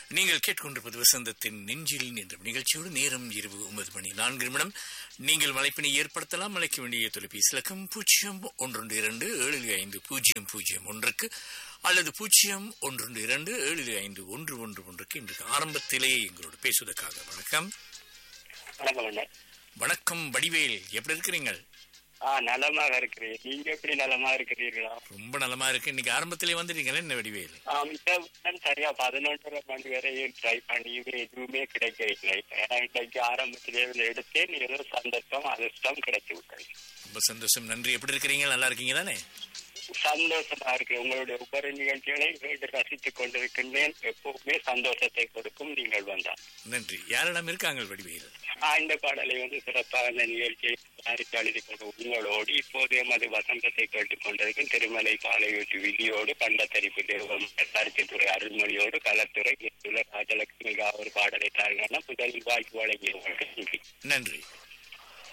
நீங்கள் கேட்கொண்டிருப்பது வசந்தத்தின் நெஞ்சில் என்ற நிகழ்ச்சியோடு நேரம் இரவு ஒன்பது மணி நான்கு நிமிடம் நீங்கள் மலைப்பினை ஏற்படுத்தலாம் அழைக்க வேண்டிய தொலைபேசி இலக்கம் பூஜ்ஜியம் ஒன்று இரண்டு ஏழு ஐந்து பூஜ்ஜியம் பூஜ்ஜியம் ஒன்றுக்கு அல்லது பூஜ்ஜியம் ஒன்று இரண்டு ஏழு ஐந்து ஒன்று ஒன்று ஒன்றுக்கு இன்றைக்கு ஆரம்பத்திலேயே எங்களோடு பேசுவதற்காக வணக்கம் வணக்கம் அண்ணா வணக்கம் வடிவேல் எப்படி இருக்கிறீங்க ஆ நலமாக இருக்கிறேன் நீங்க எப்படி நலமா இருக்கிறீர்களா ரொம்ப நலமா இருக்கு இன்னைக்கு ஆரம்பத்திலே வந்துட்டீங்களே என்ன வடிவேல் ஆம், இந்த சரியா பதினொன்றரை மணி வரையும் ட்ரை பண்ணி இது எதுவுமே கிடைக்கவில்லை ஏன்னா இன்னைக்கு ஆரம்பத்திலே இருந்து எடுத்தேன் ஏதோ சந்தர்ப்பம் அதிர்ஷ்டம் கிடைச்சு விட்டது ரொம்ப சந்தோஷம் நன்றி எப்படி இருக்கிறீங்க நல்லா இருக்கீங்க தானே சந்தோஷமா இருக்கு உங்களுடைய ஒவ்வொரு நிகழ்ச்சிகளை கேட்டு ரசித்துக் கொண்டிருக்கின்றேன் எப்பவுமே சந்தோஷத்தை கொடுக்கும் நீங்கள் வந்தால் நன்றி யாரிடம் இருக்காங்க வடிவேல் ஆ, இந்த பாடலை வந்து சிறப்பாக இந்த நிகழ்ச்சியை தயாரித்து எழுதி கொண்டு உங்களோடு இப்போது எமது வசந்தத்தை கேட்டுக் கொண்டிருக்கும் திருமலை பாலையூட்டு விதியோடு கண்டத்தரிப்பு தேவம் கருத்துத்துறை அருள்மொழியோடு களத்துறை ராஜலட்சுமி ஒரு பாடலை தாழ்ந்தான முதலில் வாய்ப்பு வழங்கியவர்கள் நன்றி நன்றி